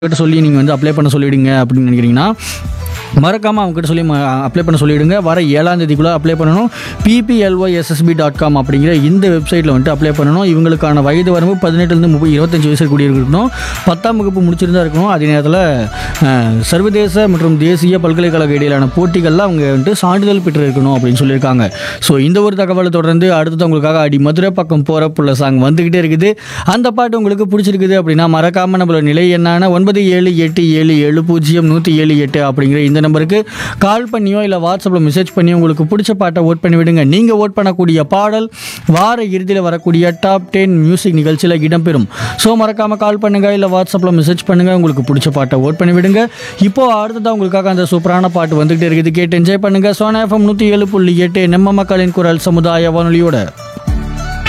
கிட்ட சொல்லி நீங்கள் வந்து அப்ளை பண்ண சொல்லிவிடுங்க அப்படின்னு நினைக்கிறீங்கன்னா மறக்காமல் அவங்ககிட்ட சொல்லி அப்ளை பண்ண சொல்லிவிடுங்க வர ஏழாம் தேதிக்குள்ளே அப்ளை பண்ணணும் பிபிஎல்ஒய்எஸ்எஸ்பி டாட் காம் அப்படிங்கிற இந்த வெப்சைட்டில் வந்துட்டு அப்ளை பண்ணணும் இவங்களுக்கான வயது வரம்பு பதினெட்டுலேருந்து முப்பது இருபத்தஞ்சு வயசு கூடிய இருக்கணும் பத்தாம் வகுப்பு முடிச்சிருந்தா இருக்கணும் அதே நேரத்தில் அஹ், சர்வதேச மற்றும் தேசிய பல்கலைக்கழக இடையிலான போட்டிகளில் அவங்க வந்துட்டு சான்றிதழ் பெற்று இருக்கணும் அப்படின்னு சொல்லியிருக்காங்க ஸோ இந்த ஒரு தகவலை தொடர்ந்து அடுத்தது உங்களுக்காக அடி மதுரை பக்கம் போகிற புள்ள சாங் வந்துக்கிட்டே இருக்குது அந்த பாட்டு உங்களுக்கு பிடிச்சிருக்குது அப்படின்னா மறக்காமல் நம்மளோட நிலை என்னான ஒன்பது ஏழு எட்டு ஏழு ஏழு பூஜ்ஜியம் நூற்றி ஏழு எட்டு அப்படிங்கிற இந்த நம்பருக்கு கால் பண்ணியோ இல்லை வாட்ஸ்அப்பில் மெசேஜ் பண்ணியோ உங்களுக்கு பிடிச்ச பாட்டை ஓட் பண்ணி விடுங்க நீங்கள் ஓட் பண்ணக்கூடிய பாடல் வார இறுதியில் வரக்கூடிய டாப் டென் மியூசிக் நிகழ்ச்சியில் இடம்பெறும் ஸோ மறக்காமல் கால் பண்ணுங்கள் இல்லை வாட்ஸ்அப்பில் மெசேஜ் பண்ணுங்கள் உங்களுக்கு பிடிச்ச பாட்டை ஓட் பண்ணி விடுங்க இப்போ அடுத்ததான் உங்களுக்காக அந்த சூப்பரான பாட்டு வந்துகிட்டே இருக்குது கேட்டு என்ஜாய் பண்ணுங்கள் சோனா எஃப்எம் நூற்றி ஏழு புள்ளி எட்டு நம்ம மக்களின் குரல் சமுதாய வானொலியோட